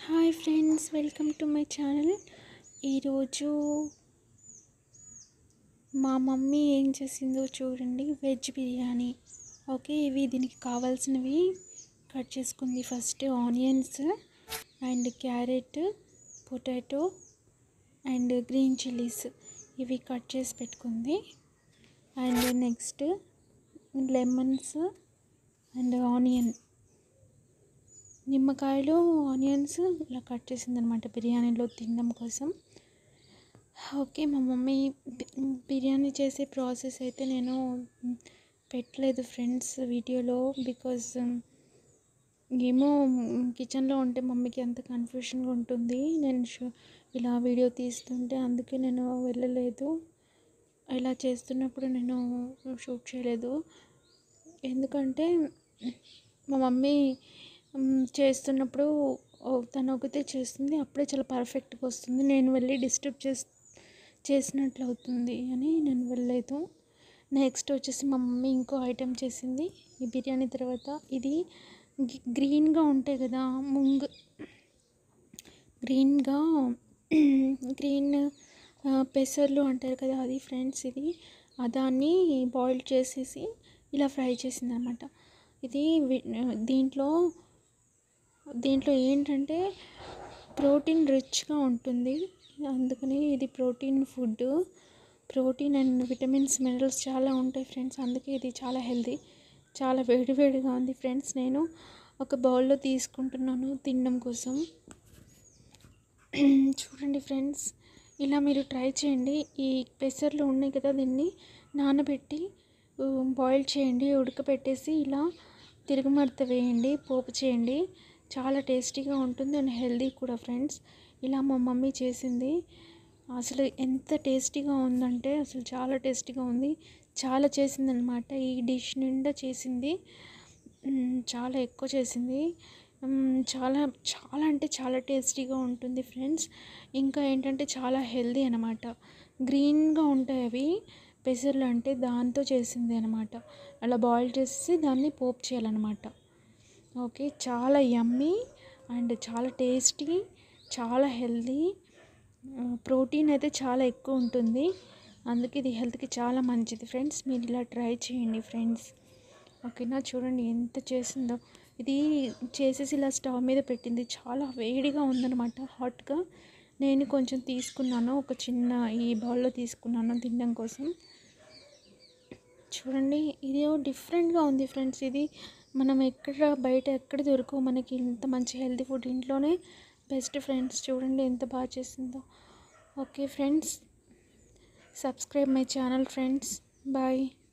hi friends welcome to my channel ఈరోజు మా mummy ఏం చేసిందో చూడండి వెజ్ బిర్యానీ ఓకే ఇవి దీనికి కావాల్సినవి కట్ చేసుకుంది first onions and carrot potato and green chillies ఇవి కట్ చేసి పెట్టుకుంది and next lemons and onion నిమ్మకాయలు ఆనియన్స్ ఇలా కట్ చేసింది అనమాట బిర్యానీలో తినడం కోసం ఓకే మా మమ్మీ బి- బిర్యానీ చేసే ప్రాసెస్ అయితే నేను పెట్టలేదు ఫ్రెండ్స్ వీడియోలో బికాజ్ ఏమో కిచెన్లో ఉంటే మమ్మీకి అంత కన్ఫ్యూషన్గా ఉంటుంది నేను షూ ఇలా వీడియో తీస్తుంటే అందుకే నేను వెళ్ళలేదు ఇలా చేస్తున్నప్పుడు నేను షూట్ చేయలేదు ఎందుకంటే మా మమ్మీ మ్, చేస్తున్నప్పుడు ఓ, తను ఒకతే చేస్తుంది అప్పుడే చాలా పర్ఫెక్ట్గా వస్తుంది నేను వెళ్ళి డిస్టర్బ్ చేసి చేసినట్లు అవుతుంది అని నేను వెళ్ళలేదు నెక్స్ట్ వచ్చేసి మా మమ్మీ ఇంకో ఐటెం చేసింది ఈ బిర్యానీ తర్వాత ఇది గి- గ్రీన్గా ఉంటాయి కదా ముంగ్ గ్రీన్గా గ్రీన్ ఆ, పెసర్లు అంటారు కదా అది ఫ్రెండ్స్ ఇది ఆ దాన్ని బాయిల్ చేసేసి ఇలా ఫ్రై చేసింది అనమాట ఇది వి- దీంట్లో దీంట్లో ఏంటంటే ప్రోటీన్ రిచ్గా ఉంటుంది అందుకని ఇది protein food protein and vitamins minerals చాలా ఉంటాయి ఫ్రెండ్స్ అందుకే ఇది చాలా హెల్తీ చాలా వేడివేడిగా ఉంది ఫ్రెండ్స్ నేను ఒక బౌల్లో తీసుకుంటున్నాను తినడం కోసం చూడండి ఫ్రెండ్స్ ఇలా మీరు ట్రై చేయండి ఈ పెసర్లు ఉన్నాయి కదా దీన్ని నానబెట్టి బాయిల్ చేయండి ఉడకబెట్టేసి ఇలా తిరుగుమడత వేయండి పోపు చేయండి చాలా టేస్టీగా ఉంటుంది అండ్ హెల్దీ కూడా ఫ్రెండ్స్ ఇలా మా మమ్మీ చేసింది అసలు ఎంత టేస్టీగా ఉందంటే అసలు చాలా టేస్టీగా ఉంది చాలా చేసిందనమాట ఈ డిష్ నిండా చేసింది మ్, చాలా ఎక్కువ చేసింది మ్, చాలా చాలా అంటే చాలా టేస్టీగా ఉంటుంది ఫ్రెండ్స్ ఇంకా ఏంటంటే చాలా హెల్దీ అనమాట గ్రీన్గా ఉంటాయి అవి పెసర్లు అంటే దాంతో చేసింది అనమాట అలా బాయిల్ చేసి దాన్ని పోపు చేయాలన్నమాట ఓకే చాలా యమ్మీ అండ్ చాలా టేస్టీ చాలా హెల్దీ ప్రోటీన్ అయితే చాలా ఎక్కువ ఉంటుంది అందుకే ఇది హెల్త్కి చాలా మంచిది ఫ్రెండ్స్ మీరు ఇలా ట్రై చేయండి ఫ్రెండ్స్ ఓకేనా చూడండి ఎంత చేసిందో ఇది చేసేసి ఇలా స్టవ్ మీద పెట్టింది చాలా వేడిగా ఉందన్నమాట హాట్గా నేను కొంచెం తీసుకున్నాను ఒక చిన్న ఈ బౌల్లో తీసుకున్నాను తినడం కోసం చూడండి ఇది డిఫరెంట్గా ఉంది ఫ్రెండ్స్ ఇది మనం ఎక్కడ బయట ఎక్కడ దొరకవు మనకి ఇంత మంచి హెల్తీ ఫుడ్ ఇంట్లోనే బెస్ట్ ఫ్రెండ్స్ చూడండి ఎంత బాగా చేసిందో okay friends subscribe my channel friends bye